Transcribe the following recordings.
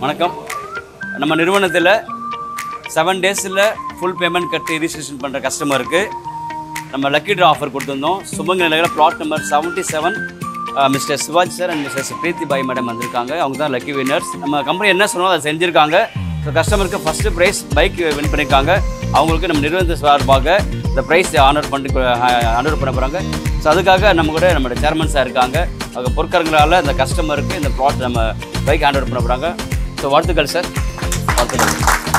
வணக்கம் நம்ம நிறுவனத்தில் செவன் டேஸில் ஃபுல் பேமெண்ட் கட்டி ரிஜிஸ்ட்ரேஷன் பண்ணுற கஸ்டமருக்கு நம்ம லக்கி ட்ரா ஆஃபர் கொடுத்துருந்தோம் சுமங்க நிலையில் plot number seventy seven mister Shivaji sir and mister Preethi Bai madam வந்திருக்காங்க அவங்க தான் லக்கி வின்னர்ஸ் நம்ம கம்பெனி என்ன சொன்னோம் அதை செஞ்சுருக்காங்க ஸோ கஸ்டமருக்கு ஃபஸ்ட்டு ப்ரைஸ் பைக் வின் பண்ணியிருக்காங்க அவங்களுக்கு நம்ம நிறுவனத்து சார்பாக இந்த ப்ரைஸ் ஆனர் பண்ணி ஆனர் பண்ண போகிறாங்க ஸோ அதுக்காக நம்ம கூட நம்மளோட சேர்மன் சார் இருக்காங்க அவங்க பொருட்காரங்களால் இந்த கஸ்டமருக்கு இந்த ப்ளாட் நம்ம பைக் ஹேண்ட் பண்ண போகிறாங்க ஸோ வாழ்த்துக்கள் சார் வாழ்த்துக்கள்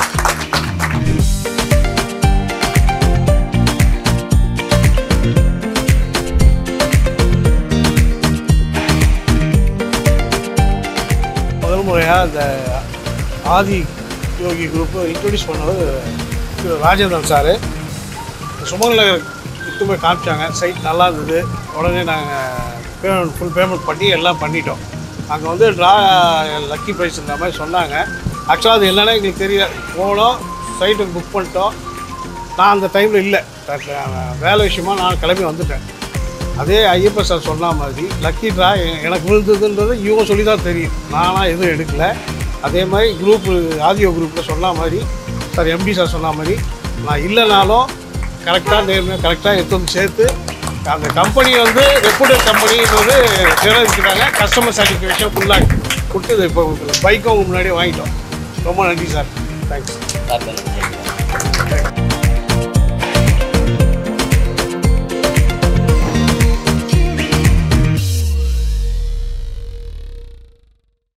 முதல் முறையாக இந்த ஆதி யோகி குரூப்பு இன்ட்ரடியூஸ் பண்ணது திரு ராஜேந்திரன் சார் சுமங்கல் நகர் இட்டு போய் காமிச்சாங்க சைட் நல்லா இருந்தது உடனே நாங்கள் பேமெண்ட் ஃபுல் பேமெண்ட் பண்ணி எல்லாம் பண்ணிட்டோம் அங்கே வந்து ட்ரா லக்கி ப்ரைஸ் இந்த மாதிரி சொன்னாங்க ஆக்சுவலாக அது என்னென்னா எங்களுக்கு தெரியல போனோம் சைட்டுக்கு புக் பண்ணிட்டோம் நான் அந்த டைமில் இல்லை வேலை விஷயமா நான் கிளம்பி வந்துட்டேன் அதே ஐயப்ப சார் சொன்ன மாதிரி லக்கி ட்ரா எனக்கு விழுந்ததுன்றது இவங்க சொல்லி தான் தெரியும் நானாக எதுவும் எடுக்கல அதே மாதிரி குரூப் ஆதியோ குரூப்பில் சொன்ன மாதிரி சார் எம்டி சார் சொன்ன மாதிரி நான் இல்லைனாலும் கரெக்டாக நேர்மையாக கரெக்டாக எடுத்து வந்து சேர்த்து அந்த கம்பெனி வந்து ரெப்யூட்டட் கம்பெனின்றது நிர்வகிக்கிறாங்க கஸ்டமர் சாட்டிஸ்ஃபேக்ஷன் ஃபுல்லாக கொடுத்து இதை இப்போ பைக்கும் முன்னாடியே வாங்கிட்டோம் ரொம்ப நன்றி சார் தேங்க்ஸ் சார்